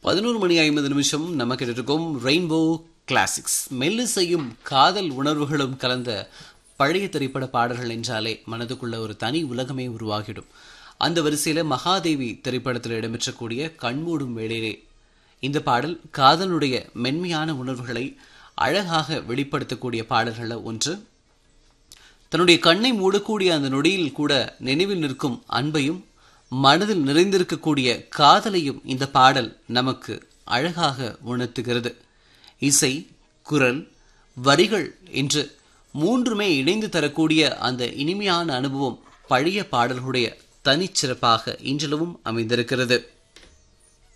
பதினோரு மணி ஐம்பது நிமிஷம் நமக்கு இருக்கும் ரெயின்போ கிளாசிக்ஸ் மெல்லிசையும் காதல் உணர்வுகளும் கலந்த பழைய திரைப்பட பாடல்கள் என்றாலே மனதுக்குள்ள ஒரு தனி உலகமே உருவாகிடும் அந்த வரிசையில மகாதேவி திரைப்படத்தில் இடம்பெற்றக்கூடிய கண்மூடும் வேளையிலே இந்த பாடல் காதலுடைய மென்மையான உணர்வுகளை அழகாக வெளிப்படுத்தக்கூடிய பாடல்கள்ல ஒன்று தன்னுடைய கண்ணை மூடக்கூடிய அந்த நொடியில் கூட நினைவில் நிற்கும் அன்பையும் மனதில் நிறைந்திருக்கக்கூடிய காதலையும் இந்த பாடல் நமக்கு அழகாக உணர்த்துகிறது இசை குரல் வரிகள் என்று மூன்றுமே இணைந்து தரக்கூடிய அந்த இனிமையான அனுபவம் பழைய பாடல்களுடைய தனிச்சிறப்பாக இன்றளவும் அமைந்திருக்கிறது